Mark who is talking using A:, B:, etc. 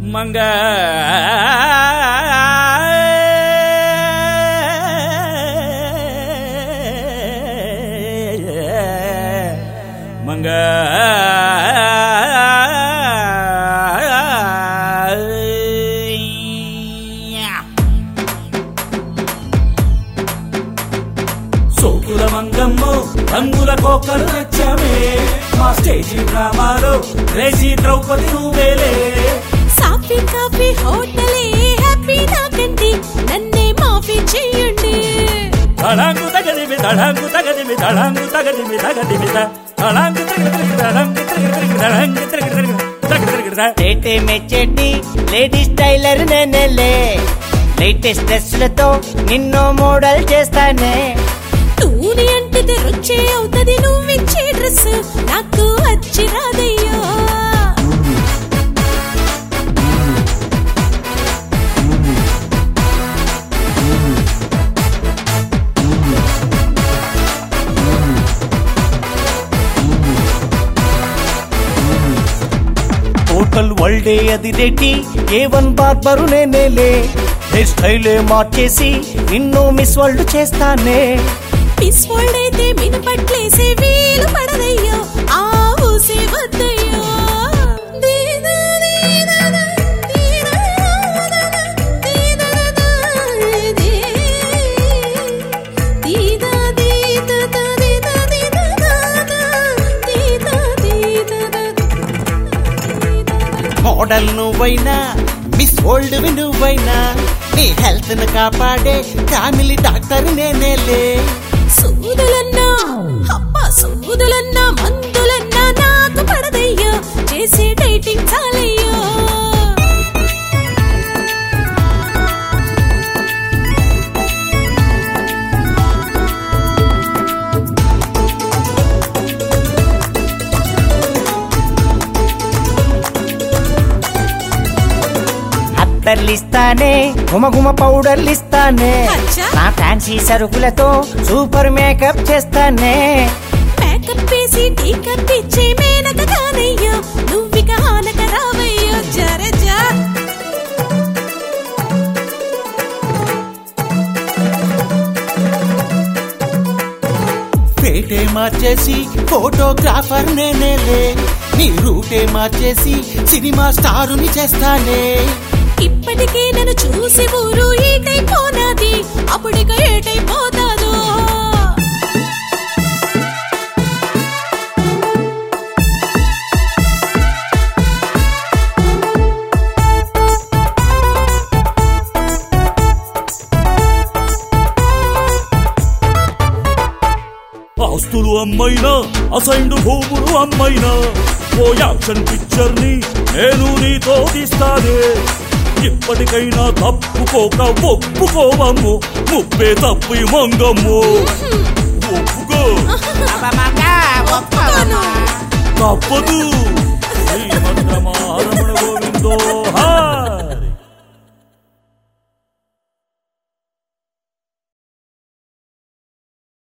A: మంగ మంగ సోకుల మంగమ్మో రంగుల కోకలు నచ్చామే మా స్టేజీ డ్రామాలో క్రేజీ ద్రౌపది నువ్వేలే
B: సాఫీ కాఫీ హోటలే హ్యాపీ నాకండి నన్నే మాఫీ చేయండి
A: తళాంగు తగదిమి తళాంగు తగదిమి తళాంగు తగదిమి తగదిమి త. తళాంగు తగదిమి తళాంగు తగదిమి తళాంగు తగదిమి తగదిమి త.
C: రేటే మెచ్చేటి లేడీస్ టైలర్ నేనేలే లేటెస్ట్ డ్రెస్లతో నిన్నో మోడల్ చేస్తానే
B: నూనె అంటితే రుచే అవుతది నువ్విచ్చే డ్రెస్ నాకు వచ్చి రాదయ్యా
C: టోటల్ వరల్డే అది రెడ్డి ఏ వన్ బార్బరు నేనేలే హెయిర్ స్టైలే మార్చేసి నిన్నో మిస్ వరల్డ్ చేస్తానే
B: మిస్ వరల్డ్ అయితే మినపట్లేసే వీలు పడదయ్యో ఆ ఊసే వద్దయ్యో దీదా దీదా దీదా దీదా దీ. దీదా దీదా దీదా దీదా దీదా దీదా
C: మోడల్ నువ్వైనా మిస్ వరల్డ్ నువ్వైనా నీ హెల్త్ ను కాపాడే ఫ్యామిలీ డాక్టర్ నేనేలే
B: సూదులన్నా అబ్బా సూదులన్నా మందులన్నా నాకు పడదయ్యో చేసే డైటింగ్ చాలయ్యో
C: అత్తర్లు ఇస్తానే గుమగుమ పౌడర్లు ఇస్తానే
B: అచ్చా.
C: నా ఫ్యాన్సీ సరుకులతో సూపర్ మేకప్ చేస్తానే
B: మేకప్ వేసి టీకప్ ఇచ్చే మేనక కానయ్యో నువ్విక ఆనక రావయ్యో జరజా
C: పేటే మార్చేసి ఫోటోగ్రాఫర్ నేనేలే నీ రూటే మార్చేసి సినిమా స్టారుని చేస్తానే
B: ఇప్పటికే నన్ను చూసి ఊరు ఈటైపోనాది అప్పుడిక ఏటైపోతాదో
A: ఆస్తులు అమ్మైనా అసైన్డ్ భూములు అమ్మైనా ఓ యాక్షన్ పిక్చర్ ని నేను నీతో తీస్తానే ఇప్పటికైనా తప్పుకోక ఒప్పుకోవమ్ము ముప్పే తప్పి మంగమ్ము ఒప్పుకో
B: ఒప్పుకోను.
A: తప్పదు శ్రీమద్రమారమణ గోవిందో హా